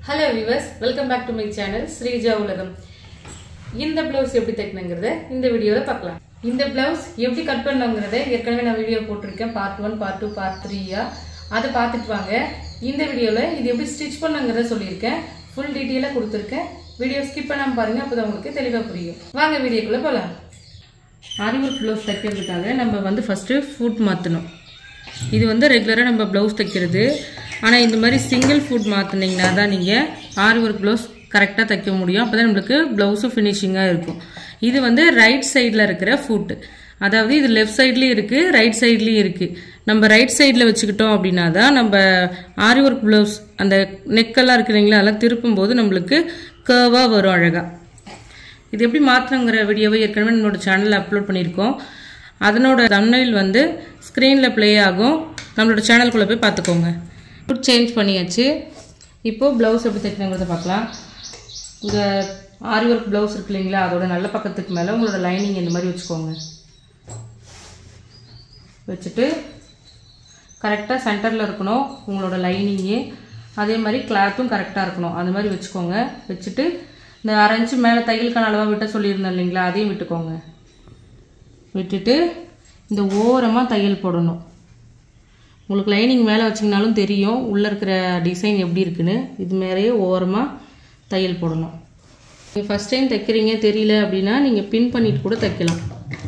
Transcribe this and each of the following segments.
hello viewers welcome back to my channel Sreeja உலகம் இந்த blouse எப்படி தைக்கணுங்கிறத இந்த வீடியோவில் பார்க்கலாம் இந்த பிளவுஸ் எப்படி கட் பண்ணணுங்கிறத ஏற்கனவே நான் வீடியோ போட்டிருக்கேன் part one part two part த்ரீயா அதை பார்த்துட்டு வாங்க இந்த வீடியோவில் இது எப்படி ஸ்டிச் பண்ணுங்கிறத சொல்லியிருக்கேன் ஃபுல் டீட்டெயிலாக கொடுத்துருக்கேன் வீடியோ ஸ்கிப் பண்ணாமல் பாருங்கள் அப்போ தான் உங்களுக்கு தெளிவாக புரியும் வாங்க வீடியோக்குள்ளே போகலாம் ஆரிவொர்க் ப்ளவுஸ் தைக்கிறதுக்காக நம்ம வந்து ஃபஸ்ட்டு ஃபுட் மாற்றணும் இது வந்து ரெகுலராக நம்ம ப்ளவுஸ் தைக்கிறது ஆனால் இந்த மாதிரி சிங்கிள் ஃபுட் மாற்றினீங்கன்னா தான் நீங்கள் ஆரி ஒர்க் ப்ளவுஸ் கரெக்டாக தைக்க முடியும் அப்போ தான் நம்மளுக்கு ப்ளவுஸும் ஃபினிஷிங்காக இருக்கும் இது வந்து ரைட் சைடில் இருக்கிற ஃபுட் அதாவது இது லெஃப்ட் சைட்லேயும் இருக்குது ரைட் சைட்லேயும் இருக்குது நம்ம ரைட் சைடில் வச்சுக்கிட்டோம் அப்படின்னா தான் நம்ம ஆரி ஒர்க் ப்ளவுஸ் அந்த நெக்கெல்லாம் இருக்கு இல்லைங்களா அதெல்லாம் திருப்பும் போது நம்மளுக்கு கேர்வாக வரும் அழகாக இது எப்படி மாற்றணுங்கிற வீடியோவை ஏற்கனவே நம்மளோட சேனலில் அப்லோட் பண்ணியிருக்கோம் அதனோட தம்னைல் வந்து ஸ்க்ரீனில் ப்ளே ஆகும் நம்மளோட சேனலுக்குள்ளே போய் பார்த்துக்கோங்க ஃபுட் சேஞ்ச் பண்ணியாச்சு இப்போது ப்ளவுஸ் எப்படி தைக்கணுங்கிறத பார்க்கலாம் இந்த ஆரி ஒர்க் ப்ளவுஸ் இருக்கு இல்லைங்களா அதோட நல்ல பக்கத்துக்கு மேலே உங்களோட லைனிங் இந்த மாதிரி வச்சுக்கோங்க வச்சுட்டு கரெக்டாக சென்டரில் இருக்கணும் உங்களோட லைனிங்கு அதே மாதிரி கிளாத்தும் கரெக்டாக இருக்கணும் அந்த மாதிரி வச்சுக்கோங்க வச்சுட்டு இந்த அரை இன்ச்சு மேலே தையலுக்கான அளவாக விட்ட சொல்லியிருந்தேன் இல்லைங்களா அதையும் விட்டுக்கோங்க விட்டுட்டு இந்த ஓரமாக தையல் போடணும் உங்களுக்கு லைனிங் மேலே வச்சிங்கனாலும் தெரியும் உள்ளே இருக்கிற டிசைன் எப்படி இருக்குன்னு இது மேலேயே ஓரமாக தையல் போடணும் நீங்கள் ஃபஸ்ட் டைம் தைக்கிறீங்க தெரியல அப்படின்னா நீங்கள் பின் பண்ணிட்டு கூட தைக்கலாம்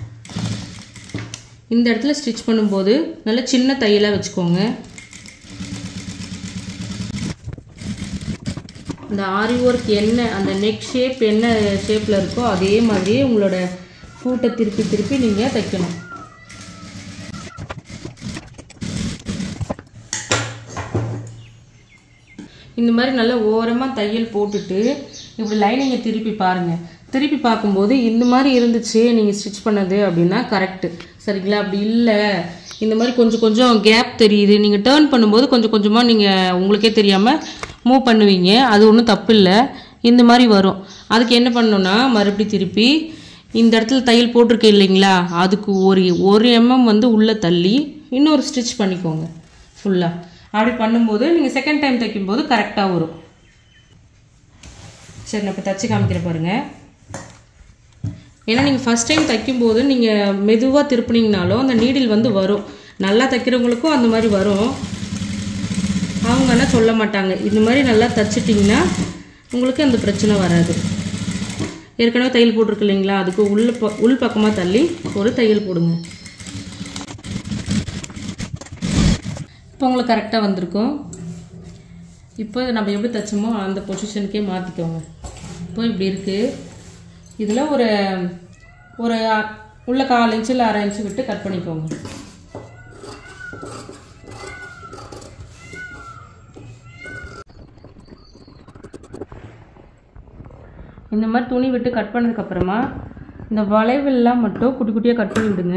இந்த இடத்துல ஸ்டிச் பண்ணும்போது நல்ல சின்ன தையலாக வச்சுக்கோங்க இந்த ஆரி ஒர்க் என்ன அந்த நெக் ஷேப் என்ன ஷேப்பில் இருக்கோ அதே மாதிரியே உங்களோட ஃபூட்டை திருப்பி திருப்பி நீங்கள் தைக்கணும் இந்த மாதிரி நல்லா ஓரமாக தையல் போட்டுட்டு இப்படி லைனிங்கை திருப்பி பாருங்கள் திருப்பி பார்க்கும்போது இந்த மாதிரி இருந்துச்சு நீங்கள் ஸ்டிச் பண்ணது அப்படின்னா கரெக்டு சரிங்களா அப்படி இல்லை இந்த மாதிரி கொஞ்சம் கொஞ்சம் கேப் தெரியுது நீங்கள் டேர்ன் பண்ணும்போது கொஞ்சம் கொஞ்சமாக நீங்கள் உங்களுக்கே தெரியாமல் மூவ் பண்ணுவீங்க அது ஒன்றும் தப்பு இல்லை இந்த மாதிரி வரும் அதுக்கு என்ன பண்ணணும்னா மறுபடி திருப்பி இந்த இடத்துல தையல் போட்டிருக்கேன் இல்லைங்களா அதுக்கு ஒரு ஒரு எம்எம் வந்து உள்ளே தள்ளி இன்னொரு ஸ்டிச் பண்ணிக்கோங்க ஃபுல்லாக அப்படி பண்ணும்போது நீங்கள் செகண்ட் டைம் தைக்கும்போது கரெக்டாக வரும் சரி நான் இப்போ தச்சு காமிக்கிற பாருங்கள் ஏன்னா நீங்கள் ஃபஸ்ட் டைம் தைக்கும்போது நீங்கள் மெதுவாக திருப்பினீங்கனாலும் அந்த நீடில் வந்து வரும் நல்லா தைக்கிறவங்களுக்கும் அந்த மாதிரி வரும் அவங்க ஆனால் சொல்ல மாட்டாங்க இந்த மாதிரி நல்லா தைச்சிட்டிங்கன்னா உங்களுக்கு அந்த பிரச்சனை வராது ஏற்கனவே தையல் போட்டிருக்கு இல்லைங்களா அதுக்கு உள்ள ப உள் பக்கமாக தள்ளி ஒரு தையல் போடுங்க இப்போ உங்களுக்கு கரெக்டாக வந்திருக்கும் இப்போ நம்ம எப்படி தைச்சோமோ அந்த பொசிஷனுக்கே மாற்றிக்கோங்க இப்போ இப்படி இருக்குது இதில் ஒரு ஒரு உள்ள கால் இன்ச்சு இல்லை அரை இன்ச்சு விட்டு கட் பண்ணிக்கோங்க இந்த மாதிரி துணி விட்டு கட் பண்ணதுக்கப்புறமா இந்த வளைவெல்லாம் மட்டும் குட்டி குட்டியாக கட் பண்ணி விடுங்க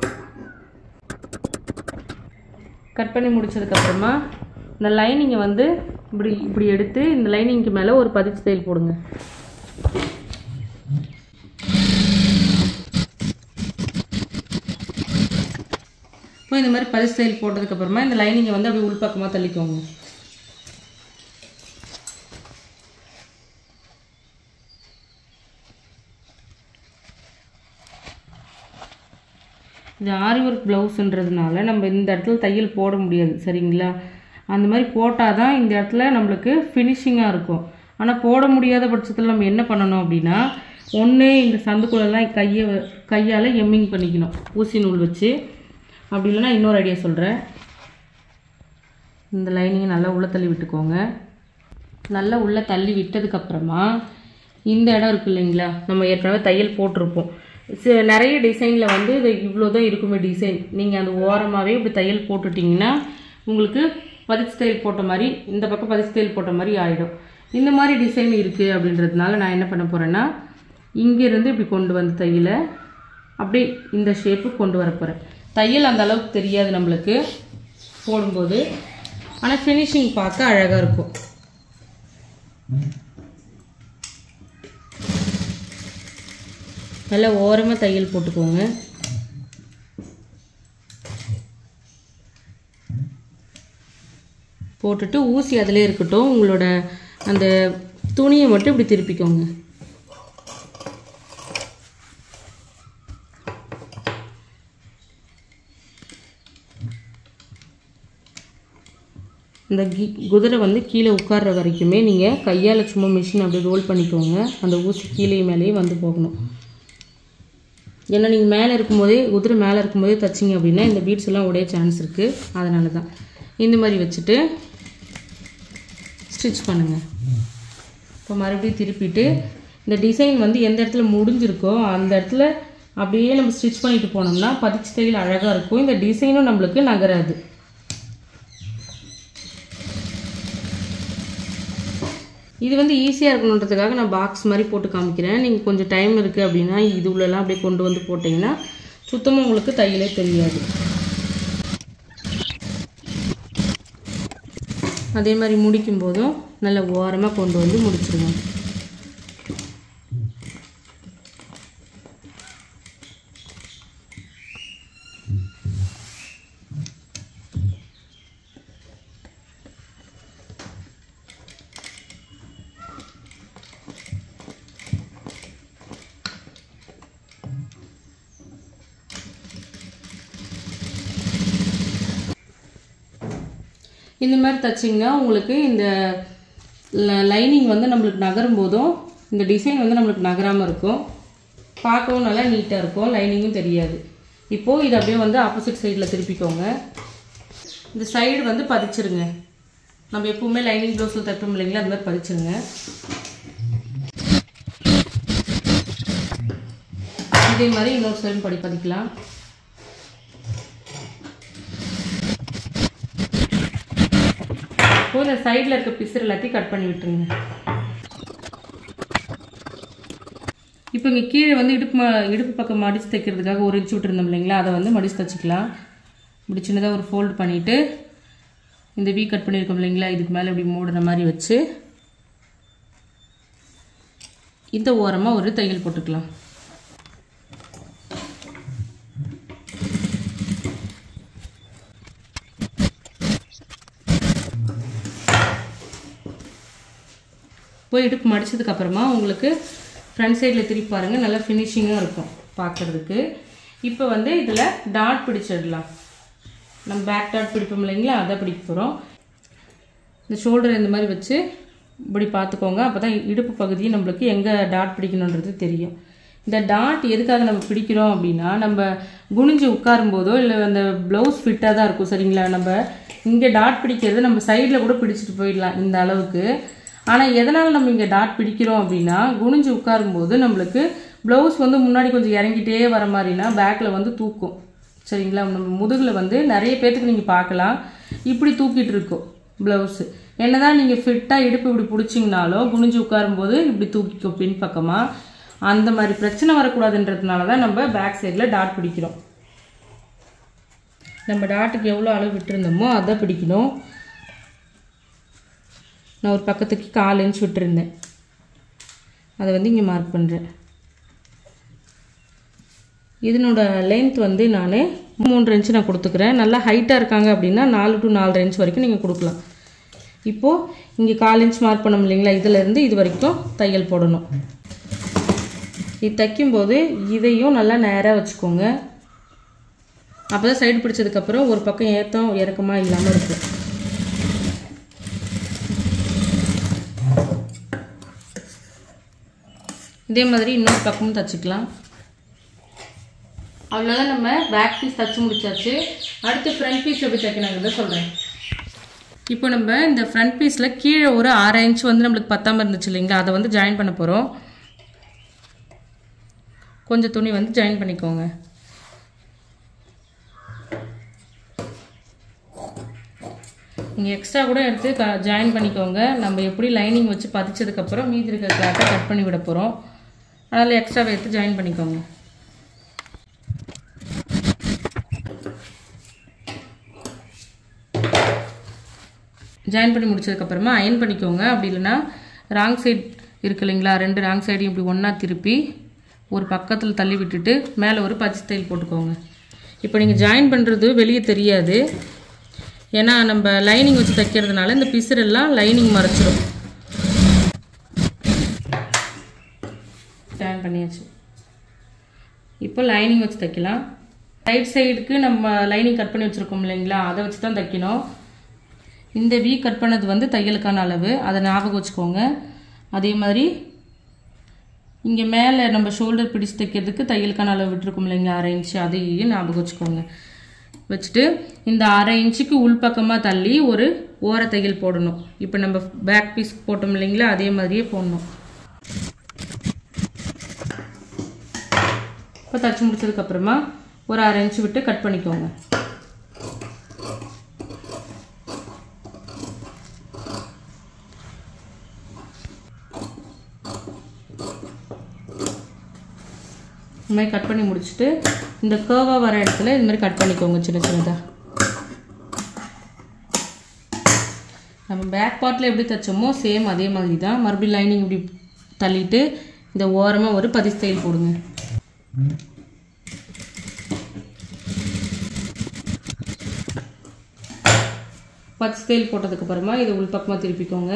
கட் பண்ணி முடிச்சதுக்கப்புறமா இந்த லைனிங்கை வந்து இப்படி இப்படி எடுத்து இந்த லைனிங்க்கு மேலே ஒரு பதிச்சு தையல் போடுங்க இப்போ இந்த மாதிரி பதிச்சு தையல் போட்டதுக்கப்புறமா இந்த லைனிங்கை வந்து அப்படியே உள்பக்கமாக தள்ளிக்கோங்க இது ஆரி ஒர்க் ப்ளவுஸுன்றதுனால நம்ம இந்த இடத்துல தையல் போட முடியாது சரிங்களா அந்த மாதிரி போட்டால் தான் இந்த இடத்துல நம்மளுக்கு ஃபினிஷிங்காக இருக்கும் ஆனால் போட முடியாத பட்சத்தில் நம்ம என்ன பண்ணணும் அப்படின்னா ஒன்று இந்த சந்துக்குள்ளெல்லாம் கையை கையால் எம்மிங் பண்ணிக்கணும் ஊசி நூல் வச்சு அப்படி இல்லைன்னா இன்னொரு ஐடியா சொல்கிறேன் இந்த லைனிங்கை நல்லா உள்ளே தள்ளி விட்டுக்கோங்க நல்லா உள்ளே தள்ளி விட்டதுக்கப்புறமா இந்த இடம் இருக்கு இல்லைங்களா நம்ம ஏற்கனவே தையல் போட்டிருப்போம் ச- நிறைய டிசைனில் வந்து இது இவ்வளோ தான் இருக்குமே டிசைன் நீங்கள் அந்த ஓரமாகவே இப்படி தையல் போட்டுட்டிங்கன்னா உங்களுக்கு பதிச்சு தையல் போட்ட மாதிரி இந்த பக்கம் பதிச்சு தையல் போட்ட மாதிரி ஆகிடும் இந்த மாதிரி டிசைன் இருக்குது அப்படின்றதுனால நான் என்ன பண்ண போகிறேன்னா இங்கேருந்து இப்படி கொண்டு வந்து தையலை அப்படியே இந்த ஷேப்பு கொண்டு வர போகிறேன் தையல் அந்த அளவுக்கு தெரியாது நம்மளுக்கு போடும்போது ஆனால் ஃபினிஷிங் பார்க்க அழகாக இருக்கும் நல்லா ஓரமாக தையல் போட்டுக்கோங்க போட்டுட்டு ஊசி அதிலே இருக்கட்டும் உங்களோட அந்த துணியை மட்டும் இப்படி திருப்பிக்கோங்க இந்த கி குதிரை வந்து கீழே உட்கார்ற வரைக்குமே நீங்கள் கையால் சும்மா மிஷின் அப்படியே ரோல் பண்ணிக்கோங்க அந்த ஊசி கீழே மேலேயும் வந்து போகணும் ஏன்னா நீங்கள் மேலே இருக்கும்போதே குதிரை மேலே இருக்கும்போதே தைச்சிங்க அப்படின்னா இந்த பீட்ஸ் எல்லாம் உடைய சான்ஸ் இருக்குது அதனால தான் இந்த மாதிரி வச்சுட்டு ஸ்டிச் பண்ணுங்கள் இப்போ மறுபடியும் திருப்பிட்டு இந்த டிசைன் வந்து எந்த இடத்துல முடிஞ்சிருக்கோ அந்த இடத்துல அப்படியே நம்ம ஸ்டிச் பண்ணிட்டு போனோம்னா பதிச்சு தையல் அழகாக இருக்கும் இந்த டிசைனும் நம்மளுக்கு நகராது இது வந்து ஈஸியாக இருக்கணுன்றதுக்காக நான் பாக்ஸ் மாதிரி போட்டு காமிக்கிறேன் நீங்கள் கொஞ்சம் டைம் இருக்குது அப்படின்னா இது உள்ளெல்லாம் அப்படியே கொண்டு வந்து போட்டிங்கன்னா சுத்தமாக உங்களுக்கு தையலே தெரியாது அதே மாதிரி முடிக்கும் போதும் நல்ல ஓரமாக கொண்டு வந்து முடிச்சிருங்க இந்த மாதிரி தைச்சிங்கன்னா உங்களுக்கு இந்த லைனிங் வந்து நம்மளுக்கு நகரும் போதும் இந்த டிசைன் வந்து நம்மளுக்கு நகராமல் இருக்கும் பார்க்கவும் நல்லா நீட்டாக இருக்கும் லைனிங்கும் தெரியாது இப்போது இதை அப்படியே வந்து ஆப்போசிட் சைடில் திருப்பிக்கோங்க இந்த சைடு வந்து பதிச்சிருங்க நம்ம எப்பவுமே லைனிங் ப்ளவுஸில் தைப்போம் இல்லைங்களா அது மாதிரி பதிச்சிருங்க இதே மாதிரி இன்னொரு சைடு படி பதிக்கலாம் இப்போ இந்த சைடில் இருக்க பிசர் எல்லாத்தையும் கட் பண்ணி விட்டுருங்க இப்போ இங்கே கீழே வந்து இடுப்பு ம- இடுப்பு பக்கம் மடிச்சு தைக்கிறதுக்காக ஒரு இன்ச்சு விட்டுருந்தோம் இல்லைங்களா அதை வந்து மடிச்சு தைச்சிக்கலாம் இப்படி சின்னதாக ஒரு ஃபோல்டு பண்ணிவிட்டு இந்த வீ கட் பண்ணியிருக்கோம் இல்லைங்களா இதுக்கு மேலே இப்படி மூடுற மாதிரி வச்சு இந்த ஓரமாக ஒரு தையல் போட்டுக்கலாம் போய் இடுப்பு மடிச்சதுக்கு அப்புறமா உங்களுக்கு ஃப்ரண்ட் சைடில் திருப்பி பாருங்கள் நல்லா ஃபினிஷிங்காக இருக்கும் பார்க்குறதுக்கு இப்போ வந்து இதில் டாட் பிடிச்சிடலாம் நம்ம பேக் டாட் பிடிப்போம் இல்லைங்களா அதை பிடிக்க போகிறோம் இந்த ஷோல்டர் இந்த மாதிரி வச்சு இப்படி பார்த்துக்கோங்க அப்போ தான் இடுப்பு பகுதி நம்மளுக்கு எங்கே டாட் பிடிக்கணுன்றது தெரியும் இந்த டாட் எதுக்காக நம்ம பிடிக்கிறோம் அப்படின்னா நம்ம குனிஞ்சு உட்காரும் போதோ இல்லை அந்த ப்ளவுஸ் ஃபிட்டாக தான் இருக்கும் சரிங்களா நம்ம இங்கே டாட் பிடிக்கிறது நம்ம சைடில் கூட பிடிச்சிட்டு போயிடலாம் இந்த அளவுக்கு ஆனால் எதனால் நம்ம இங்கே டாட் பிடிக்கிறோம் அப்படின்னா குனிஞ்சு உட்காரும்போது நம்மளுக்கு ப்ளவுஸ் வந்து முன்னாடி கொஞ்சம் இறங்கிட்டே வர மாதிரினா பேக்கில் வந்து தூக்கும் சரிங்களா நம்ம முதுகில் வந்து நிறைய பேர்த்துக்கு நீங்கள் பார்க்கலாம் இப்படி தூக்கிட்டு இருக்கும் ப்ளவுஸு என்னதான் நீங்கள் ஃபிட்டாக இடுப்பு இப்படி பிடிச்சிங்கனாலும் குனிஞ்சு உட்காரும்போது இப்படி தூக்கிக்கும் பின் பக்கமாக அந்த மாதிரி பிரச்சனை வரக்கூடாதுன்றதுனால தான் நம்ம பேக் சைடில் டாட் பிடிக்கிறோம் நம்ம டாட்டுக்கு எவ்வளோ அளவு விட்டுருந்தோமோ அதை பிடிக்கணும் நான் ஒரு பக்கத்துக்கு கால் இன்ச் விட்டுருந்தேன் அதை வந்து இங்கே மார்க் பண்ணுறேன் இதனோட லென்த் வந்து நான் மூன்று இன்ச்சு நான் கொடுத்துக்கிறேன் நல்லா ஹைட்டாக இருக்காங்க அப்படின்னா நாலு டு நாலரை இன்ச் வரைக்கும் நீங்கள் கொடுக்கலாம் இப்போது இங்கே கால் இன்ச் மார்க் பண்ணோம் இல்லைங்களா இதிலேருந்து இது வரைக்கும் தையல் போடணும் இது தைக்கும்போது இதையும் நல்லா நேராக வச்சுக்கோங்க அப்போ தான் சைடு பிடிச்சதுக்கப்புறம் ஒரு பக்கம் ஏத்தம் இறக்கமாக இல்லாமல் இருக்கும் இதே மாதிரி இன்னொரு பக்கமும் தச்சுக்கலாம் அவ்வளோதான் நம்ம பேக் பீஸ் தச்சு முடிச்சாச்சு அடுத்து ஃப்ரண்ட் பீஸ் எப்படி தைக்கணுங்கிறத சொல்கிறேன் இப்போ நம்ம இந்த ஃப்ரண்ட் பீஸில் கீழே ஒரு ஆறு இன்ச் வந்து நம்மளுக்கு பத்தாம இருந்துச்சு இல்லைங்களா அதை வந்து ஜாயின் பண்ண போகிறோம் கொஞ்சம் துணி வந்து ஜாயின் பண்ணிக்கோங்க நீங்கள் எக்ஸ்ட்ரா கூட எடுத்து க ஜாயின் பண்ணிக்கோங்க நம்ம எப்படி லைனிங் வச்சு பதிச்சதுக்கப்புறம் மீதி இருக்கிற கிளாத்தை கட் பண்ணி விட போகிறோம் அதனால் எக்ஸ்ட்ராவை எடுத்து ஜாயின் பண்ணிக்கோங்க ஜாயின் பண்ணி முடிச்சதுக்கப்புறமா அயன் பண்ணிக்கோங்க அப்படி இல்லைன்னா ராங் சைடு இருக்கு இல்லைங்களா ரெண்டு ராங் சைடையும் இப்படி ஒன்றா திருப்பி ஒரு பக்கத்தில் தள்ளி விட்டுட்டு மேலே ஒரு பச்சை தையல் போட்டுக்கோங்க இப்போ நீங்கள் ஜாயின் பண்ணுறது வெளியே தெரியாது ஏன்னா நம்ம லைனிங் வச்சு தைக்கிறதுனால இந்த பிசுரெல்லாம் லைனிங் மறைச்சிரும் பண்ணியாச்சு இப்போ லைனிங் வச்சு தைக்கலாம் ரைட் சைடுக்கு நம்ம லைனிங் கட் பண்ணி வச்சுருக்கோம் இல்லைங்களா அதை வச்சு தான் தைக்கணும் இந்த வி கட் பண்ணது வந்து தையலுக்கான அளவு அதை ஞாபகம் வச்சுக்கோங்க அதே மாதிரி இங்கே மேலே நம்ம ஷோல்டர் பிடிச்சு தைக்கிறதுக்கு தையலுக்கான அளவு விட்டுருக்கோம் இல்லைங்களா அரை இன்ச்சு அதையும் ஞாபகம் வச்சுக்கோங்க வச்சுட்டு இந்த அரை இன்ச்சுக்கு உள்பக்கமாக தள்ளி ஒரு ஓர தையல் போடணும் இப்போ நம்ம பேக் பீஸ் போட்டோம் இல்லைங்களா அதே மாதிரியே போடணும் இப்போ தச்சு முடிச்சதுக்கப்புறமா ஒரு அரை இன்ச்சு விட்டு கட் பண்ணிக்கோங்க இந்த மாதிரி கட் பண்ணி முடிச்சுட்டு இந்த கேர்வாக வர இடத்துல இது மாதிரி கட் பண்ணிக்கோங்க சின்ன சின்னதாக நம்ம பேக் பார்ட்டில் எப்படி தைச்சோமோ சேம் அதே மாதிரி தான் மறுபடியும் லைனிங் இப்படி தள்ளிட்டு இந்த ஓரமாக ஒரு பதி ஸ்டைல் போடுங்க பத்து ஸ்டைல் போட்டதுக்கப்புறமா இதை உள்பக்கமாக திருப்பிக்கோங்க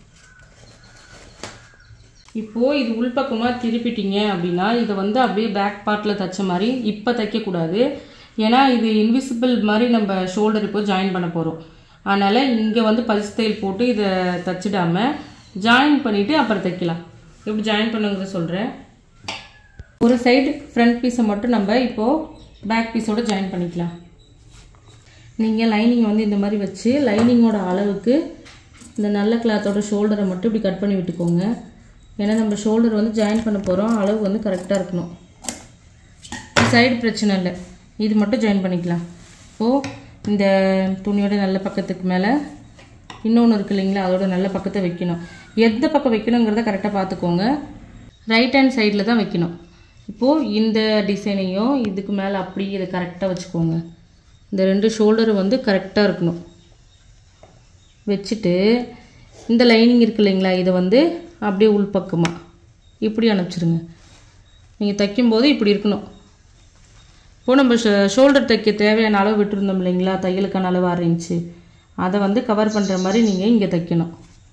இப்போது இது உள்பக்கமாக திருப்பிட்டீங்க அப்படின்னா இதை வந்து அப்படியே பேக் பார்ட்டில் தைச்ச மாதிரி இப்போ தைக்கக்கூடாது ஏன்னா இது இன்விசிபிள் மாதிரி நம்ம ஷோல்டர் இப்போ ஜாயின் பண்ண போகிறோம் அதனால் இங்கே வந்து பல்ஸ் தையல் போட்டு இதை தச்சிடாமல் ஜாயின் பண்ணிவிட்டு அப்புறம் தைக்கலாம் எப்படி ஜாயின் பண்ணுங்கிறத சொல்கிறேன் ஒரு சைடு ஃப்ரண்ட் பீஸை மட்டும் நம்ம இப்போது பேக் பீஸோட ஜாயின் பண்ணிக்கலாம் நீங்கள் லைனிங் வந்து இந்த மாதிரி வச்சு லைனிங்கோட அளவுக்கு இந்த நல்ல கிளாத்தோட ஷோல்டரை மட்டும் இப்படி கட் பண்ணி விட்டுக்கோங்க ஏன்னா நம்ம ஷோல்டர் வந்து ஜாயின் பண்ண போகிறோம் அளவு வந்து கரெக்டாக இருக்கணும் சைடு பிரச்சனை இல்லை இது மட்டும் ஜாயின் பண்ணிக்கலாம் இப்போது இந்த துணியோட நல்ல பக்கத்துக்கு மேலே இன்னொன்று இருக்கு இல்லைங்களா அதோட நல்ல பக்கத்தை வைக்கணும் எந்த பக்கம் வைக்கணுங்கிறத கரெக்டாக பார்த்துக்கோங்க ரைட் ஹேண்ட் சைடில் தான் வைக்கணும் இப்போது இந்த டிசைனையும் இதுக்கு மேலே அப்படியே இதை கரெக்டாக வச்சுக்கோங்க இந்த ரெண்டு ஷோல்டரும் வந்து கரெக்டாக இருக்கணும் வச்சுட்டு இந்த லைனிங் இருக்கு இல்லைங்களா இதை வந்து அப்படியே உள்பக்கமாக இப்படி அனுப்பிச்சிருங்க நீங்கள் தைக்கும்போது இப்படி இருக்கணும் இப்போது நம்ம ஷோல்டர் தைக்க தேவையான அளவு விட்டுருந்தோம் இல்லைங்களா தையலுக்கான அளவு ஆறு இன்ச்சு அதை வந்து கவர் பண்ணுற மாதிரி நீங்கள் இங்கே தைக்கணும்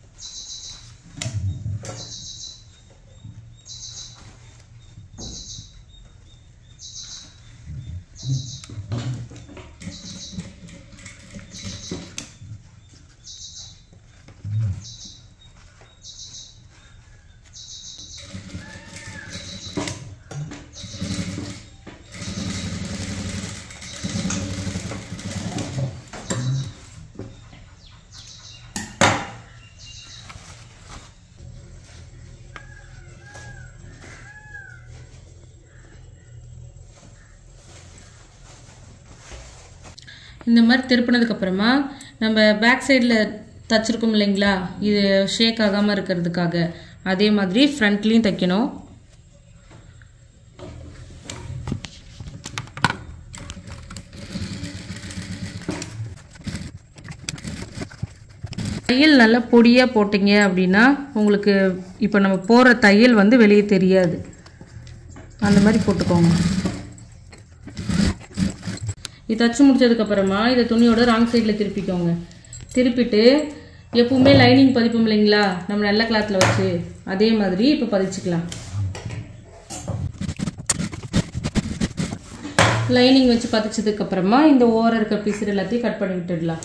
இந்த மாதிரி திருப்பினதுக்கப்புறமா நம்ம பேக் சைடில் தச்சிருக்கோம் இல்லைங்களா இது ஷேக் ஆகாமல் இருக்கிறதுக்காக அதே மாதிரி ஃப்ரண்ட்லேயும் தைக்கணும் தையல் நல்லா பொடியாக போட்டிங்க அப்படின்னா உங்களுக்கு இப்போ நம்ம போடுற தையல் வந்து வெளியே தெரியாது அந்த மாதிரி போட்டுக்கோங்க இது தச்சு முடிச்சதுக்கப்புறமா இதை துணியோட ராங் சைடில் திருப்பிக்கோங்க திருப்பிட்டு எப்பவுமே லைனிங் பதிப்போம் இல்லைங்களா நம்ம நல்ல கிளாத்தில் வச்சு அதே மாதிரி இப்போ பதிச்சுக்கலாம் லைனிங் வச்சு பதிச்சதுக்கப்புறமா இந்த ஓரம் இருக்க பீஸ் எல்லாத்தையும் கட் பண்ணி விட்டுடலாம்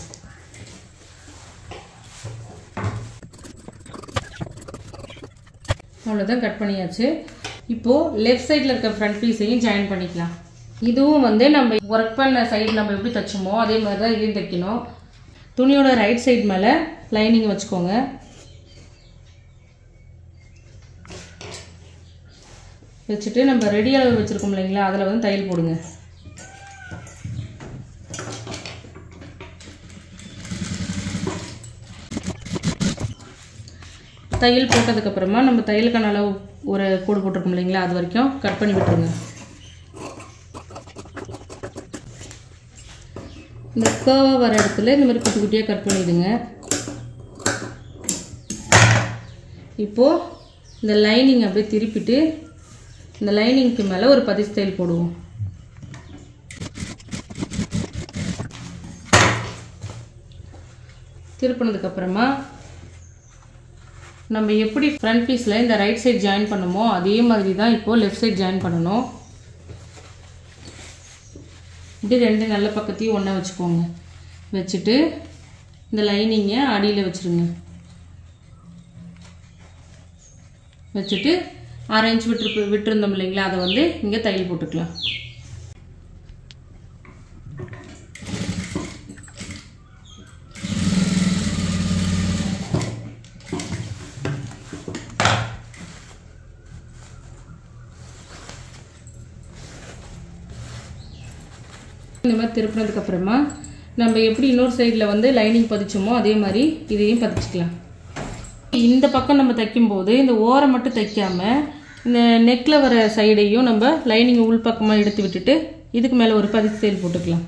அவ்வளோதான் கட் பண்ணியாச்சு இப்போது லெஃப்ட் சைடில் இருக்க ஃப்ரண்ட் பீஸையும் ஜாயின் பண்ணிக்கலாம் இதுவும் வந்து நம்ம ஒர்க் பண்ண சைடு நம்ம எப்படி தைச்சோமோ அதே மாதிரி தான் இதையும் தைக்கணும் துணியோட ரைட் சைடு மேலே லைனிங் வச்சுக்கோங்க வச்சுட்டு நம்ம ரெடி அளவு வச்சுருக்கோம் இல்லைங்களா அதில் வந்து தையல் போடுங்க தையல் போட்டதுக்கப்புறமா நம்ம தையலுக்கான அளவு ஒரு கோடு போட்டிருக்கோம் இல்லைங்களா அது வரைக்கும் கட் பண்ணி விட்டுருங்க இந்த கேர்வாக வர இடத்துல இந்த மாதிரி குட்டி குட்டியாக கட் பண்ணிடுங்க இப்போது இந்த லைனிங் அப்படியே திருப்பிட்டு இந்த லைனிங்க்கு மேலே ஒரு பதி ஸ்டைல் போடுவோம் திருப்பினதுக்கப்புறமா நம்ம எப்படி ஃப்ரண்ட் பீஸில் இந்த ரைட் சைடு ஜாயின் பண்ணுமோ அதே மாதிரி தான் இப்போது லெஃப்ட் சைடு ஜாயின் பண்ணணும் இப்படி ரெண்டு நல்ல பக்கத்தையும் ஒன்றா வச்சுக்கோங்க வச்சுட்டு இந்த லைனிங்கை அடியில் வச்சுருங்க வச்சுட்டு அரை இன்ச் விட்டு விட்டுருந்தோம் இல்லைங்களா அதை வந்து இங்கே தையல் போட்டுக்கலாம் இந்த மாதிரி திருப்பினதுக்கு அப்புறமா நம்ம எப்படி இன்னொரு சைடில் வந்து லைனிங் பதிச்சோமோ அதே மாதிரி இதையும் பதிச்சுக்கலாம் இந்த பக்கம் நம்ம தைக்கும்போது இந்த ஓரம் மட்டும் தைக்காம இந்த நெக்கில் வர சைடையும் நம்ம லைனிங் உள் பக்கமாக எடுத்து விட்டுட்டு இதுக்கு மேலே ஒரு பதிச்சு தையல் போட்டுக்கலாம்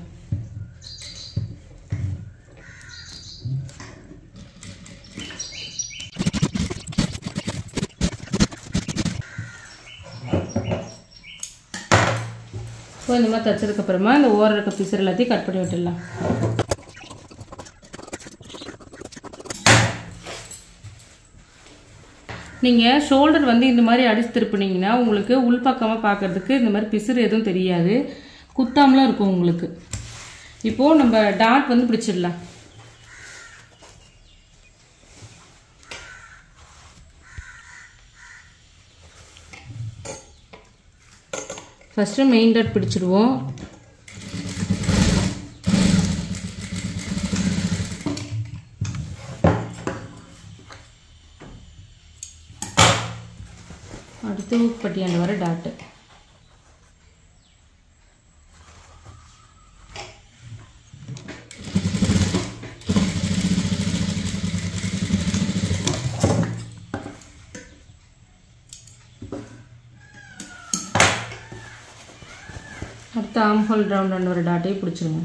ஸோ இந்த மாதிரி தைச்சதுக்கப்புறமா இந்த ஓரம் இருக்க பிசர் எல்லாத்தையும் கட் பண்ணி விட்டுடலாம் நீங்கள் ஷோல்டர் வந்து இந்த மாதிரி அடிச்சு திருப்பினீங்கன்னா உங்களுக்கு உள்பக்கமாக பார்க்கறதுக்கு இந்த மாதிரி பிசுறு எதுவும் தெரியாது குத்தாமலாம் இருக்கும் உங்களுக்கு இப்போது நம்ம டாட் வந்து பிடிச்சிடலாம் ஃபஸ்ட்டு மெயின் டாட் பிடிச்சிடுவோம் அடுத்து பட்டியாண்டு வர டாட்டு அடுத்து ஆம் ஹோல் ரவுண்ட் ஒரு டாட்டையும் பிடிச்சிருங்க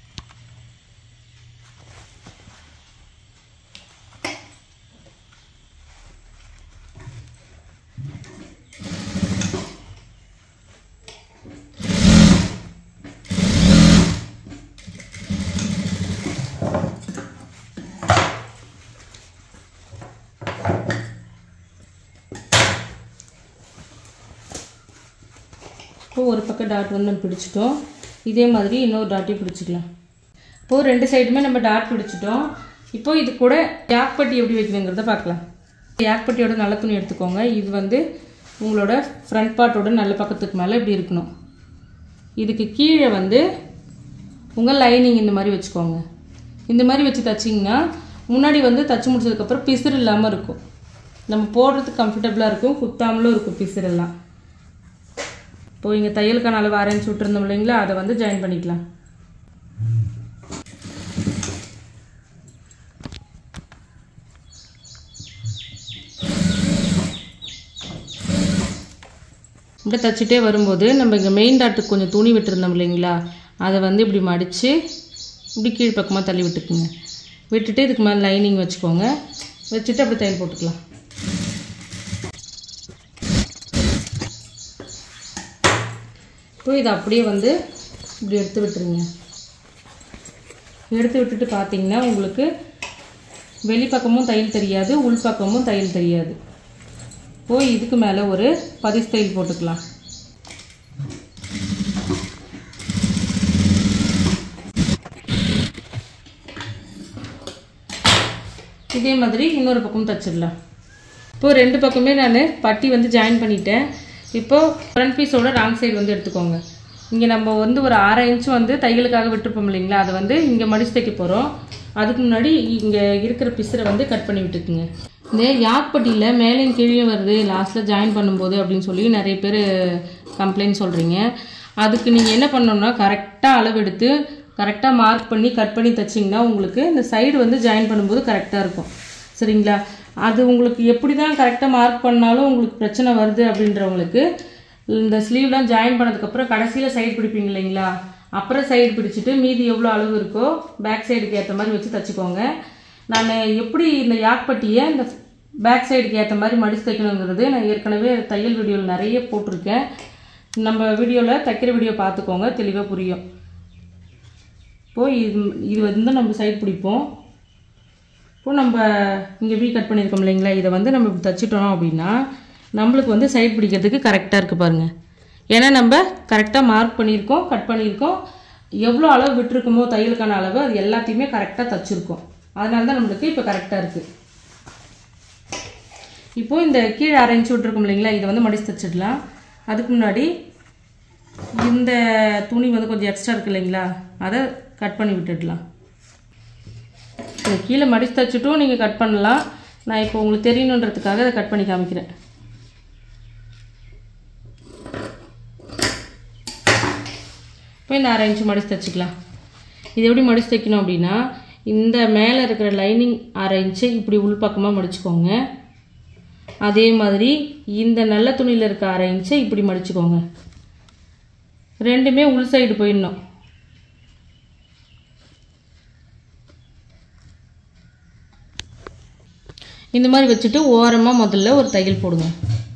இப்போது ஒரு பக்கம் டாட் வந்து நம்ம பிடிச்சிட்டோம் இதே மாதிரி இன்னொரு டாட்டையும் பிடிச்சிக்கலாம் இப்போது ரெண்டு சைடுமே நம்ம டாட் பிடிச்சிட்டோம் இப்போது இது கூட யாக் பட்டி எப்படி வைக்கணுங்கிறத பார்க்கலாம் யாக் பட்டியோட நல்ல துணி எடுத்துக்கோங்க இது வந்து உங்களோட ஃப்ரண்ட் பார்ட்டோட நல்ல பக்கத்துக்கு மேலே இப்படி இருக்கணும் இதுக்கு கீழே வந்து உங்கள் லைனிங் இந்த மாதிரி வச்சுக்கோங்க இந்த மாதிரி வச்சு தைச்சிங்கன்னா முன்னாடி வந்து தச்சு முடிச்சதுக்கப்புறம் பிசுறு இல்லாமல் இருக்கும் நம்ம போடுறதுக்கு கம்ஃபர்டபுளாக இருக்கும் குத்தாமலும் இருக்கும் பிசுறெல்லாம் இப்போ இங்கே தையலுக்கான அளவு அரைஞ்சி விட்டுருந்தோம் இல்லைங்களா அதை வந்து ஜாயின் பண்ணிக்கலாம் இப்படி தைச்சிட்டே வரும்போது நம்ம இங்கே மெயின் டாட்டுக்கு கொஞ்சம் துணி விட்டுருந்தோம் இல்லைங்களா அதை வந்து இப்படி மடித்து இப்படி கீழ் பக்கமாக தள்ளி விட்டுக்குங்க விட்டுட்டு இதுக்கு மேலே லைனிங் வச்சுக்கோங்க வச்சுட்டு அப்படி தையல் போட்டுக்கலாம் இப்போ இதை அப்படியே வந்து இப்படி எடுத்து விட்டுருங்க எடுத்து விட்டுட்டு பார்த்தீங்கன்னா உங்களுக்கு வெளிப்பக்கமும் தையல் தெரியாது உள்பக்கமும் தையல் தெரியாது போய் இதுக்கு மேலே ஒரு பதிஸ் தையல் போட்டுக்கலாம் இதே மாதிரி இன்னொரு பக்கம் தச்சிடலாம் இப்போது ரெண்டு பக்கமே நான் பட்டி வந்து ஜாயின் பண்ணிட்டேன் இப்போது ஃப்ரண்ட் பீஸோட ராங் சைடு வந்து எடுத்துக்கோங்க இங்கே நம்ம வந்து ஒரு அரை இன்ச் வந்து தையலுக்காக விட்டுருப்போம் இல்லைங்களா அதை வந்து இங்கே மடிச்சு தைக்க போகிறோம் அதுக்கு முன்னாடி இங்கே இருக்கிற பிசரை வந்து கட் பண்ணி விட்டுக்குங்க இந்த யாக்பட்டியில் மேலேயும் கீழே வருது லாஸ்ட்டில் ஜாயின் பண்ணும்போது அப்படின்னு சொல்லி நிறைய பேர் கம்ப்ளைண்ட் சொல்கிறீங்க அதுக்கு நீங்கள் என்ன பண்ணணும்னா கரெக்டாக அளவு எடுத்து கரெக்டாக மார்க் பண்ணி கட் பண்ணி தைச்சிங்கன்னா உங்களுக்கு இந்த சைடு வந்து ஜாயின் பண்ணும்போது கரெக்டாக இருக்கும் சரிங்களா அது உங்களுக்கு எப்படி தான் கரெக்டாக மார்க் பண்ணாலும் உங்களுக்கு பிரச்சனை வருது அப்படின்றவங்களுக்கு இந்த ஸ்லீவ்லாம் ஜாயின் பண்ணதுக்கப்புறம் கடைசியில் சைடு பிடிப்பீங்க இல்லைங்களா அப்புறம் சைடு பிடிச்சிட்டு மீதி எவ்வளோ அளவு இருக்கோ பேக் சைடுக்கு ஏற்ற மாதிரி வச்சு தச்சுக்கோங்க நான் எப்படி இந்த யாக்பட்டியை இந்த பேக் சைடுக்கு ஏற்ற மாதிரி மடிச்சு தைக்கணுங்கிறது நான் ஏற்கனவே தையல் வீடியோவில் நிறைய போட்டிருக்கேன் நம்ம வீடியோவில் தைக்கிற வீடியோ பார்த்துக்கோங்க தெளிவாக புரியும் இப்போது இது இது வந்து நம்ம சைடு பிடிப்போம் இப்போ நம்ம இங்கே வி கட் பண்ணியிருக்கோம் இல்லைங்களா இதை வந்து நம்ம இப்படி தச்சிட்டோம் அப்படின்னா நம்மளுக்கு வந்து சைட் பிடிக்கிறதுக்கு கரெக்டாக இருக்குது பாருங்கள் ஏன்னா நம்ம கரெக்டாக மார்க் பண்ணியிருக்கோம் கட் பண்ணியிருக்கோம் எவ்வளோ அளவு விட்டுருக்குமோ தையலுக்கான அளவு அது எல்லாத்தையுமே கரெக்டாக தச்சிருக்கோம் அதனால தான் நம்மளுக்கு இப்போ கரெக்டாக இருக்குது இப்போ இந்த கீழே அரைஞ்சி விட்ருக்கோம் இல்லைங்களா இதை வந்து மடிச்சு தச்சிடலாம் அதுக்கு முன்னாடி இந்த துணி வந்து கொஞ்சம் எக்ஸ்ட்ரா இருக்கு இல்லைங்களா அதை கட் பண்ணி விட்டுடலாம் இதை கீழே மடிச்சு தச்சுட்டும் நீங்கள் கட் பண்ணலாம் நான் இப்போ உங்களுக்கு தெரியணுன்றதுக்காக அதை கட் பண்ணி காமிக்கிறேன் இப்போ இந்த அரை இன்ச்சு மடிச்சு தைச்சிக்கலாம் இது எப்படி மடிச்சு தைக்கணும் அப்படின்னா இந்த மேலே இருக்கிற லைனிங் அரை இன்ச்சு இப்படி உள்பக்கமாக மடிச்சுக்கோங்க அதே மாதிரி இந்த நல்ல துணியில் இருக்க அரை இன்ச்சை இப்படி மடிச்சுக்கோங்க ரெண்டுமே உள் சைடு போயிடணும் இந்த மாதிரி வச்சுட்டு ஓரமாக முதல்ல ஒரு தையல் போடுங்க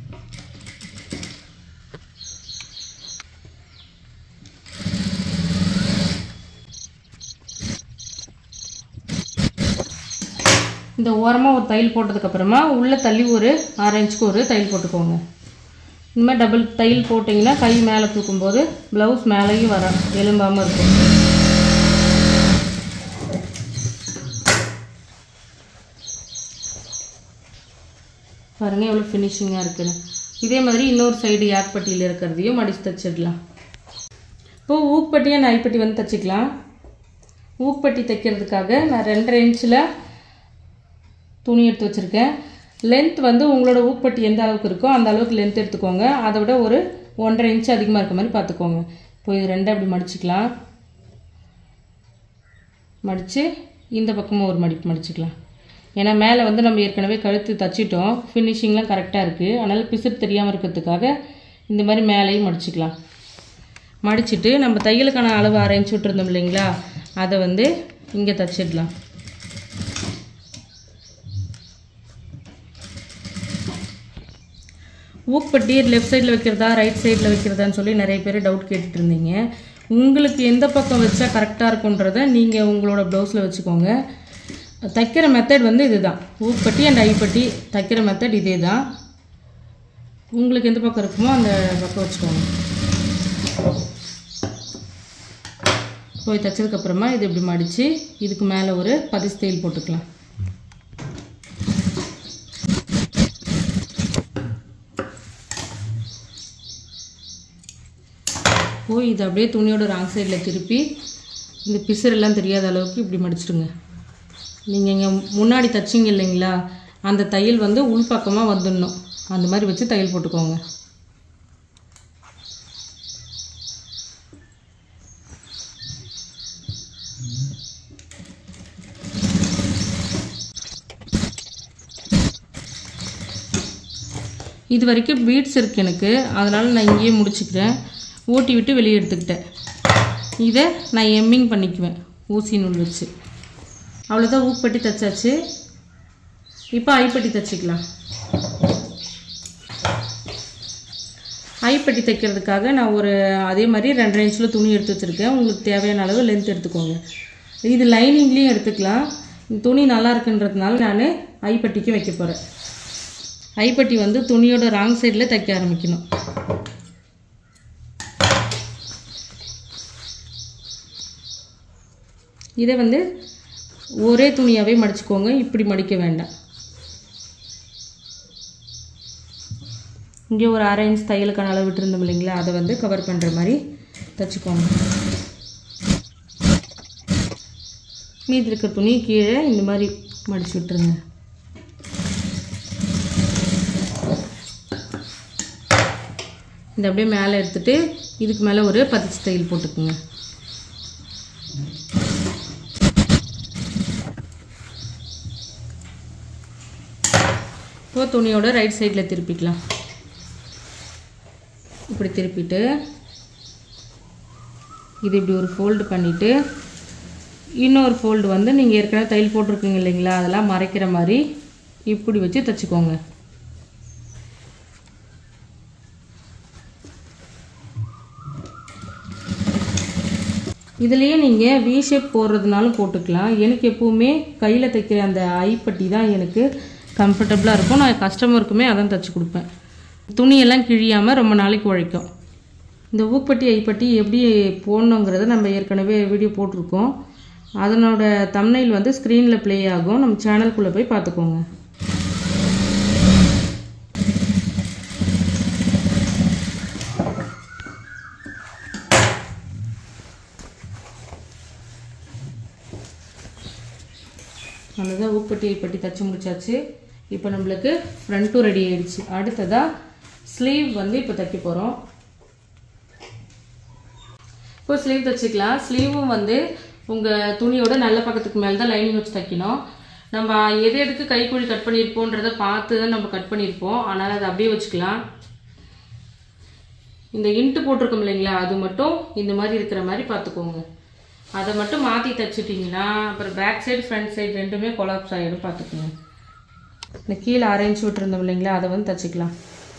இந்த ஓரமாக ஒரு தையல் போட்டதுக்கப்புறமா உள்ளே தள்ளி ஒரு அரை இன்ச்சுக்கு ஒரு தையல் போட்டுக்கோங்க இந்த மாதிரி டபுள் தையல் போட்டிங்கன்னா கை மேலே தூக்கும்போது ப்ளவுஸ் மேலேயும் வர எலும்பாமல் இருக்கும் பாருங்கள் எவ்வளோ ஃபினிஷிங்காக இருக்குன்னு இதே மாதிரி இன்னொரு சைடு யாக்பட்டியில் இருக்கிறதையும் மடித்து தைச்சிடலாம் இப்போது ஊக்பட்டி அண்ட் ஐப்பட்டி வந்து தைச்சிக்கலாம் ஊக்பட்டி தைக்கிறதுக்காக நான் ரெண்டரை இன்ச்சில் துணி எடுத்து வச்சுருக்கேன் லென்த் வந்து உங்களோட ஊக்பட்டி எந்த அளவுக்கு இருக்கோ அந்த அளவுக்கு லென்த் எடுத்துக்கோங்க அதை விட ஒரு ஒன்றரை இன்ச் அதிகமாக இருக்க மாதிரி பார்த்துக்கோங்க இப்போ இது ரெண்டை அப்படி மடிச்சுக்கலாம் மடித்து இந்த பக்கமும் ஒரு மடிப்பு மடிச்சுக்கலாம் ஏன்னா மேலே வந்து நம்ம ஏற்கனவே கழுத்து தச்சிட்டோம் ஃபினிஷிங்லாம் கரெக்டாக இருக்குது அதனால் பிசுறு தெரியாமல் இருக்கிறதுக்காக இந்த மாதிரி மேலேயும் மடிச்சுக்கலாம் மடிச்சுட்டு நம்ம தையலுக்கான அளவு அரைஞ்சி விட்டுருந்தோம் இல்லைங்களா அதை வந்து இங்கே தச்சிடலாம் ஊக்பட்டி லெஃப்ட் சைடில் வைக்கிறதா ரைட் சைடில் வைக்கிறதான்னு சொல்லி நிறைய பேர் டவுட் கேட்டுட்டு இருந்தீங்க உங்களுக்கு எந்த பக்கம் வச்சா கரெக்டாக இருக்குன்றத நீங்கள் உங்களோட ப்ளவுஸில் வச்சுக்கோங்க தைக்கிற மெத்தட் வந்து இதுதான் ஊக்பட்டி அண்ட் ஐப்பட்டி தைக்கிற மெத்தட் இதே தான் உங்களுக்கு எந்த பக்கம் இருக்குமோ அந்த பக்கம் வச்சுக்கோங்க போய் தைச்சதுக்கப்புறமா இது இப்படி மடித்து இதுக்கு மேலே ஒரு பதிச்சு தையல் போட்டுக்கலாம் போய் இது அப்படியே துணியோட ராங் சைடில் திருப்பி இந்த பிசுறெல்லாம் தெரியாத அளவுக்கு இப்படி மடிச்சிடுங்க நீங்கள் இங்கே முன்னாடி தைச்சிங்க இல்லைங்களா அந்த தையல் வந்து உள்பக்கமாக வந்துடணும் அந்த மாதிரி வச்சு தையல் போட்டுக்கோங்க இது வரைக்கும் பீட்ஸ் இருக்குது எனக்கு அதனால் நான் இங்கேயே முடிச்சுக்கிறேன் ஓட்டி விட்டு வெளியே எடுத்துக்கிட்டேன் இதை நான் எம்மிங் பண்ணிக்குவேன் ஊசி நூல் வச்சு அவ்வளோதான் ஊப்பட்டி தைச்சாச்சு இப்போ ஐப்பட்டி தைச்சிக்கலாம் ஐப்பட்டி தைக்கிறதுக்காக நான் ஒரு அதே மாதிரி ரெண்டரை இன்ச்சில் துணி எடுத்து வச்சுருக்கேன் உங்களுக்கு தேவையான அளவு லென்த் எடுத்துக்கோங்க இது லைனிங்லேயும் எடுத்துக்கலாம் துணி நல்லா இருக்குன்றதுனால நான் ஐப்பட்டிக்கு வைக்க போகிறேன் ஐப்பட்டி வந்து துணியோட ராங் சைடில் தைக்க ஆரம்பிக்கணும் இதை வந்து ஒரே துணியாகவே மடிச்சுக்கோங்க இப்படி மடிக்க வேண்டாம் இங்கே ஒரு அரை இன்ச் தையலுக்கான அளவு விட்டுருந்தோம் இல்லைங்களா அதை வந்து கவர் பண்ணுற மாதிரி தைச்சிக்கோங்க மீதி இருக்க துணி கீழே இந்த மாதிரி மடிச்சு விட்டுருங்க இந்த அப்படியே மேலே எடுத்துட்டு இதுக்கு மேலே ஒரு பதிச்சு தையல் போட்டுக்குங்க இப்போ துணியோட ரைட் சைடில் திருப்பிக்கலாம் இப்படி திருப்பிட்டு இது இப்படி ஒரு ஃபோல்டு பண்ணிவிட்டு இன்னொரு ஃபோல்டு வந்து நீங்கள் ஏற்கனவே தையல் போட்டிருக்கீங்க இல்லைங்களா அதெல்லாம் மறைக்கிற மாதிரி இப்படி வச்சு தைச்சிக்கோங்க இதுலேயே நீங்கள் வி ஷேப் போடுறதுனாலும் போட்டுக்கலாம் எனக்கு எப்போவுமே கையில் தைக்கிற அந்த ஐப்பட்டி தான் எனக்கு கம்ஃபர்டபுளாக இருக்கும் நான் கஸ்டமருக்குமே அதான் தைச்சி கொடுப்பேன் துணியெல்லாம் கிழியாமல் ரொம்ப நாளைக்கு உழைக்கும் இந்த ஊப்பட்டி ஐப்பட்டி எப்படி போடணுங்கிறத நம்ம ஏற்கனவே வீடியோ போட்டிருக்கோம் அதனோட தம்னைல் வந்து ஸ்க்ரீனில் ப்ளே ஆகும் நம்ம சேனல்குள்ளே போய் பார்த்துக்கோங்க அவ்வளோதான் ஊப்பட்டி ஐப்பட்டி தச்சு முடிச்சாச்சு இப்போ நம்மளுக்கு ஃப்ரண்ட்டும் ரெடி ஆயிடுச்சு அடுத்ததாக ஸ்லீவ் வந்து இப்போ தைக்க போகிறோம் இப்போ ஸ்லீவ் தைச்சிக்கலாம் ஸ்லீவும் வந்து உங்கள் துணியோட நல்ல பக்கத்துக்கு மேலே தான் லைனிங் வச்சு தைக்கணும் நம்ம எது எதுக்கு கைக்குழி கட் பண்ணியிருப்போன்றதை பார்த்து தான் நம்ம கட் பண்ணியிருப்போம் அதனால் அதை அப்படியே வச்சுக்கலாம் இந்த இன்ட்டு போட்டிருக்கோம் இல்லைங்களா அது மட்டும் இந்த மாதிரி இருக்கிற மாதிரி பார்த்துக்கோங்க அதை மட்டும் மாற்றி தைச்சிட்டிங்கன்னா அப்புறம் பேக் சைடு ஃப்ரண்ட் சைடு ரெண்டுமே கொலாப்ஸ் ஆகிடும் பார்த்துக்கோங்க இந்த கீழே அரேஞ்ச் விட்டுருந்தோம் இல்லைங்களா அதை வந்து தைச்சிக்கலாம்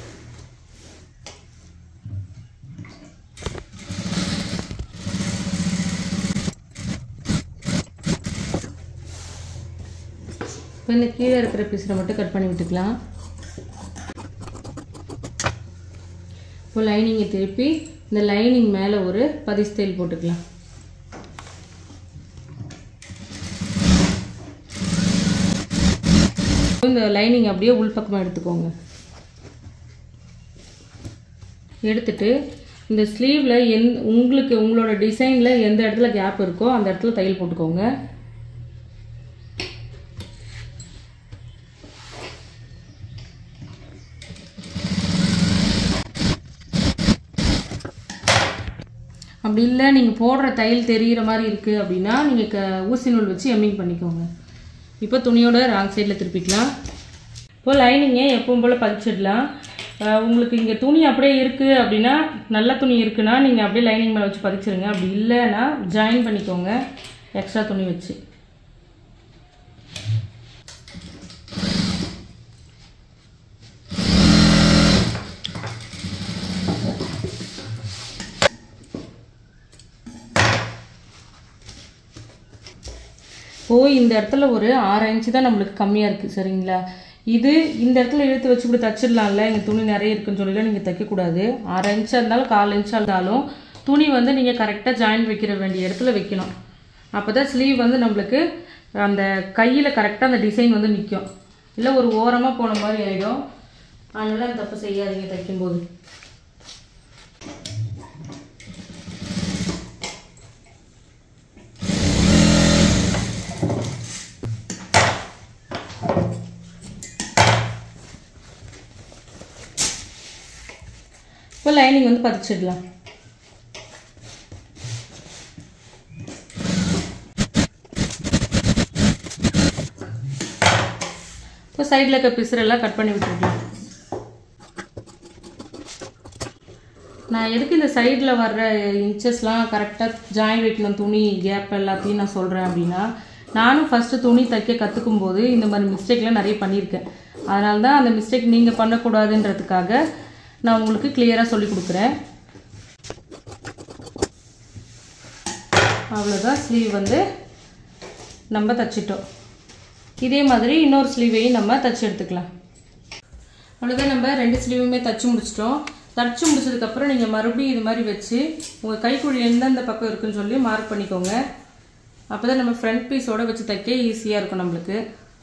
இப்போ இந்த கீழே இருக்கிற பீஸில் மட்டும் கட் பண்ணி விட்டுக்கலாம் இப்போ லைனிங்கை திருப்பி இந்த லைனிங் மேலே ஒரு பதிஸ் தையல் போட்டுக்கலாம் இந்த லைனிங் அப்படியே உள்பக்கமாக எடுத்துக்கோங்க எடுத்துட்டு இந்த ஸ்லீவில் எந் உங்களுக்கு உங்களோட டிசைனில் எந்த இடத்துல கேப் இருக்கோ அந்த இடத்துல தையல் போட்டுக்கோங்க அப்படி இல்லை நீங்கள் போடுற தையல் தெரிகிற மாதிரி இருக்குது அப்படின்னா நீங்கள் க ஊசி நூல் வச்சு எம்மிங் பண்ணிக்கோங்க இப்போ துணியோட ராங் சைடில் திருப்பிக்கலாம் இப்போ லைனிங்கை எப்பவும் போல் பதிச்சிடலாம் அஹ் உங்களுக்கு இங்கே துணி அப்படியே இருக்குது அப்படின்னா நல்ல துணி இருக்குன்னா நீங்கள் அப்படியே லைனிங் மேலே வச்சு பதிச்சிருங்க அப்படி இல்லைன்னா ஜாயின் பண்ணிக்கோங்க எக்ஸ்ட்ரா துணி வச்சு இப்போ இந்த இடத்துல ஒரு ஆறு இன்ச்சு தான் நம்மளுக்கு கம்மியாக இருக்குது சரிங்களா இது இந்த இடத்துல இழுத்து வச்சு இப்படி தச்சிடலாம்ல எங்கள் துணி நிறைய இருக்குன்னு சொல்லிலாம் நீங்கள் தைக்கக்கூடாது ஆறு இன்ச்சாக இருந்தாலும் கால் இன்ச்சாக இருந்தாலும் துணி வந்து நீங்கள் கரெக்டாக ஜாயின் வைக்கிற வேண்டிய இடத்துல வைக்கணும் அப்போ தான் ஸ்லீவ் வந்து நம்மளுக்கு அந்த கையில் கரெக்டாக அந்த டிசைன் வந்து நிற்கும் இல்லை ஒரு ஓரமாக போன மாதிரி ஆகிடும் அதனால அந்த தப்பு செய்யாதீங்க தைக்கும்போது இப்போ லைனிங் வந்து பதிச்சிடலாம் இப்போ சைடில் இருக்க பிசுரெல்லாம் கட் பண்ணி விட்டுருக்கலாம் நான் எதுக்கு இந்த சைடில் வர்ற இன்ச்சஸ்லாம் கரெக்டாக ஜாயின் வைக்கணும் துணி கேப் எல்லாத்தையும் நான் சொல்கிறேன் அப்படின்னா நானும் ஃபஸ்ட்டு துணி தைக்க கற்றுக்கும் போது இந்த மாதிரி மிஸ்டேக்லாம் நிறைய பண்ணியிருக்கேன் அதனால தான் அந்த மிஸ்டேக் நீங்கள் பண்ணக்கூடாதுன்றதுக்காக நான் உங்களுக்கு கிளியராக சொல்லி கொடுக்குறேன் அவ்வளோதான் ஸ்லீவ் வந்து நம்ம தச்சிட்டோம் இதே மாதிரி இன்னொரு ஸ்லீவையும் நம்ம தச்சு எடுத்துக்கலாம் அவ்வளோதான் நம்ம ரெண்டு ஸ்லீவுமே தச்சு முடிச்சிட்டோம் தச்சு முடிச்சதுக்கப்புறம் நீங்கள் மறுபடியும் இது மாதிரி வச்சு உங்கள் கைக்குழி எந்தெந்த பக்கம் இருக்குன்னு சொல்லி மார்க் பண்ணிக்கோங்க அப்போ தான் நம்ம ஃப்ரண்ட் பீஸோட வச்சு தைக்க ஈஸியாக இருக்கும் நம்மளுக்கு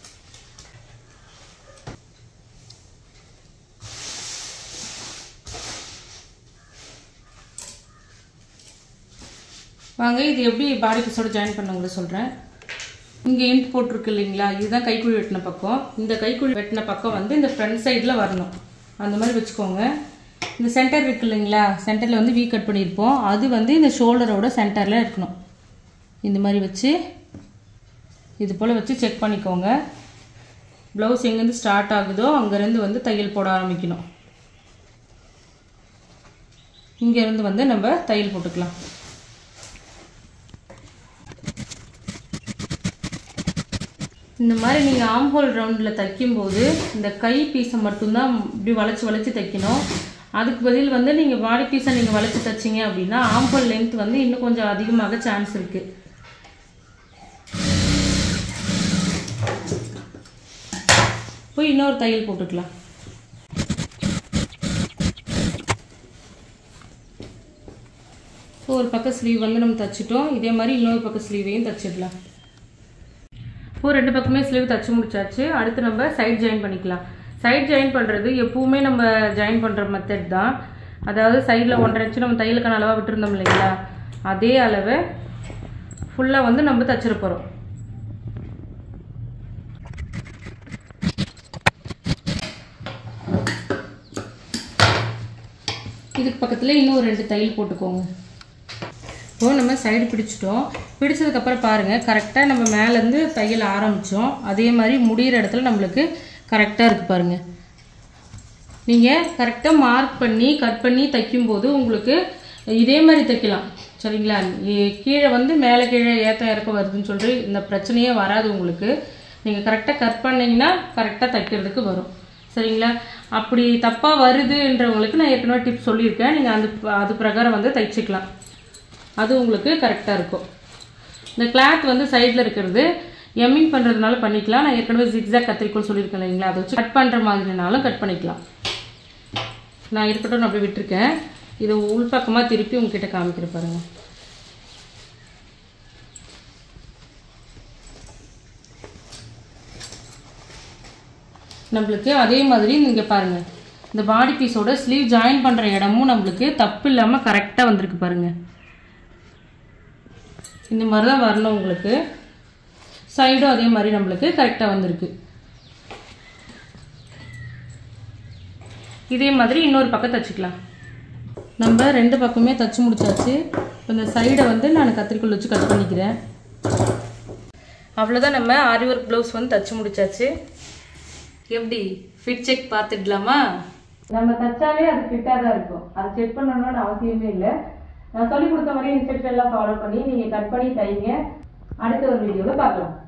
வாங்க இது எப்படி பாடி பீஸோட ஜாயின் பண்ணுங்கிற சொல்கிறேன் இங்கே இன்ட் போட்டிருக்கு இல்லைங்களா இதுதான் கைக்குழி வெட்டின பக்கம் இந்த கைக்குழி வெட்டின பக்கம் வந்து இந்த ஃப்ரண்ட் சைடில் வரணும் அந்த மாதிரி வச்சுக்கோங்க இந்த சென்டர் இருக்கு இல்லைங்களா சென்டரில் வந்து வீ கட் பண்ணியிருப்போம் அது வந்து இந்த ஷோல்டரோட சென்டரில் இருக்கணும் இந்த மாதிரி வச்சு இது போல் வச்சு செக் பண்ணிக்கோங்க ப்ளவுஸ் எங்கேருந்து ஸ்டார்ட் ஆகுதோ அங்கேருந்து வந்து தையல் போட ஆரம்பிக்கணும் இங்கேருந்து வந்து நம்ம தையல் போட்டுக்கலாம் இந்த மாதிரி நீங்கள் ஆம்ஹோல் ரவுண்டில் தைக்கும்போது இந்த கை பீஸை மட்டும்தான் இப்படி வளைச்சி வளைச்சி தைக்கணும் அதுக்கு பதில் வந்து நீங்கள் பாடி பீஸை நீங்கள் வளைச்சி தைச்சிங்க அப்படின்னா ஆம்பல் லென்த் வந்து இன்னும் கொஞ்சம் அதிகமாக சான்ஸ் இருக்குது போய் இன்னொரு தையல் போட்டுக்கலாம் ஸோ ஒரு பக்கம் ஸ்லீவ் வந்து நம்ம தைச்சிட்டோம் இதே மாதிரி இன்னொரு பக்கம் ஸ்லீவையும் தைச்சிடலாம் இப்போ ரெண்டு பக்கமே ஸ்லீவ் தைச்சி முடிச்சாச்சு அடுத்து நம்ம சைட் ஜாயின் பண்ணிக்கலாம் சைட் ஜாயின் பண்ணுறது எப்பவுமே நம்ம ஜாயின் பண்ணுற மெத்தட் தான் அதாவது சைடில் ஒன்றரை இன்ச்சு நம்ம தையலுக்கான அளவாக விட்டுருந்தோம் இல்லைங்களா அதே அளவை ஃபுல்லாக வந்து நம்ம தைச்சிட போகிறோம் இதுக்கு பக்கத்தில் இன்னும் ஒரு ரெண்டு தையல் போட்டுக்கோங்க இப்போ நம்ம சைடு பிடிச்சிட்டோம் பிடிச்சதுக்கப்புறம் பாருங்கள் கரெக்டாக நம்ம மேலேருந்து தையல் ஆரம்பித்தோம் அதே மாதிரி முடிகிற இடத்துல நம்மளுக்கு கரெக்டாக இருக்குது பாருங்கள் நீங்கள் கரெக்டாக மார்க் பண்ணி கட் பண்ணி தைக்கும்போது உங்களுக்கு இதே மாதிரி தைக்கலாம் சரிங்களா இ- கீழே வந்து மேலே கீழே ஏற்ற இறக்கம் வருதுன்னு சொல்லிட்டு இந்த பிரச்சனையே வராது உங்களுக்கு நீங்கள் கரெக்டாக கட் பண்ணீங்கன்னா கரெக்டாக தைக்கிறதுக்கு வரும் சரிங்களா அப்படி தப்பாக வருதுன்றவங்களுக்கு நான் ஏற்கனவே டிப்ஸ் சொல்லியிருக்கேன் நீங்கள் அந்த அது பிரகாரம் வந்து தைச்சிக்கலாம் அது உங்களுக்கு கரெக்டாக இருக்கும் இந்த கிளாத் வந்து சைடில் இருக்கிறது எம்மிங் பண்ணுறதுனால பண்ணிக்கலாம் நான் ஏற்கனவே ஜிக்ஸாக் கத்திரிக்கோள் சொல்லியிருக்கேன் இல்லைங்களா அதை வச்சு கட் பண்ணுற மாதிரினாலும் கட் பண்ணிக்கலாம் நான் இருக்கட்டும் நான் அப்படியே விட்டுருக்கேன் இதை உள்பக்கமாக திருப்பி உங்ககிட்ட காமிக்கிற பாருங்க நம்மளுக்கு அதே மாதிரி நீங்கள் பாருங்கள் இந்த பாடி பீஸோட ஸ்லீவ் ஜாயின் பண்ணுற இடமும் நம்மளுக்கு தப்பு இல்லாமல் கரெக்டாக வந்திருக்கு பாருங்கள் இந்த மாதிரி தான் வரணும் உங்களுக்கு சைடும் அதே மாதிரி நம்மளுக்கு கரெக்டாக வந்திருக்கு இதே மாதிரி இன்னொரு பக்கம் தச்சுக்கலாம் நம்ம ரெண்டு பக்கமே தச்சு முடிச்சாச்சு இப்போ இந்த சைடை வந்து நான் கத்திரிக்கோல் வச்சு கட் பண்ணிக்கிறேன் அவ்வளோதான் நம்ம ஆரி ஒர்க் ப்ளவுஸ் வந்து தச்சு முடிச்சாச்சு எப்படி ஃபிட் செக் பார்த்துடலாமா நம்ம தச்சாலே அது ஃபிட்டாக தான் இருக்கும் அது செக் பண்ணணும்னு அவசியமே இல்லை நான் சொல்லி கொடுத்த மாதிரி இன்ஸ்ட்ரக்ஷன் எல்லாம் ஃபாலோ பண்ணி நீங்கள் கட் பண்ணி தைங்க அடுத்த ஒரு வீடியோவில் பார்க்கலாம்